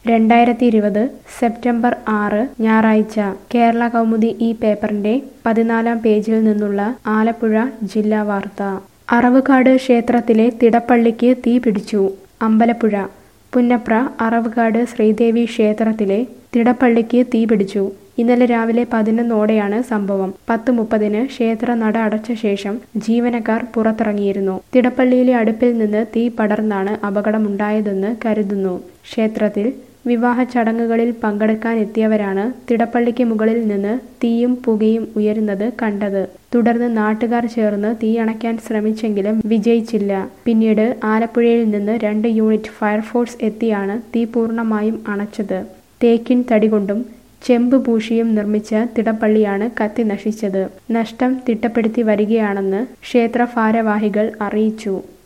രണ്ടായിരത്തി ഇരുപത് സെപ്റ്റംബർ ആറ് ഞായറാഴ്ച കേരള കൗമുദി ഈ പേപ്പറിന്റെ പതിനാലാം പേജിൽ നിന്നുള്ള ആലപ്പുഴ ജില്ലാ വാർത്ത അറവുകാട് ക്ഷേത്രത്തിലെ തിടപ്പള്ളിക്ക് തീ പിടിച്ചു അമ്പലപ്പുഴ പുന്നപ്ര അറവുകാട് ശ്രീദേവി ക്ഷേത്രത്തിലെ തിടപ്പള്ളിക്ക് തീ പിടിച്ചു ഇന്നലെ രാവിലെ പതിനൊന്നോടെയാണ് സംഭവം പത്ത് മുപ്പതിന് ക്ഷേത്ര നട അടച്ച ശേഷം ജീവനക്കാർ പുറത്തിറങ്ങിയിരുന്നു തിടപ്പള്ളിയിലെ അടുപ്പിൽ നിന്ന് തീ പടർന്നാണ് അപകടമുണ്ടായതെന്ന് കരുതുന്നു ക്ഷേത്രത്തിൽ വിവാഹ ചടങ്ങുകളിൽ പങ്കെടുക്കാൻ എത്തിയവരാണ് തിടപ്പള്ളിക്ക് മുകളിൽ നിന്ന് തീയും പുകയും ഉയരുന്നത് കണ്ടത് തുടർന്ന് നാട്ടുകാർ ചേർന്ന് തീയണയ്ക്കാൻ ശ്രമിച്ചെങ്കിലും വിജയിച്ചില്ല പിന്നീട് ആലപ്പുഴയിൽ നിന്ന് രണ്ട് യൂണിറ്റ് ഫയർഫോഴ്സ് എത്തിയാണ് തീ പൂർണ്ണമായും അണച്ചത് തേക്കിൻ തടി കൊണ്ടും ചെമ്പ് പൂശിയും നിർമ്മിച്ച തിടപ്പള്ളിയാണ് കത്തി നശിച്ചത് നഷ്ടം തിട്ടപ്പെടുത്തി വരികയാണെന്ന് ക്ഷേത്ര ഭാരവാഹികൾ അറിയിച്ചു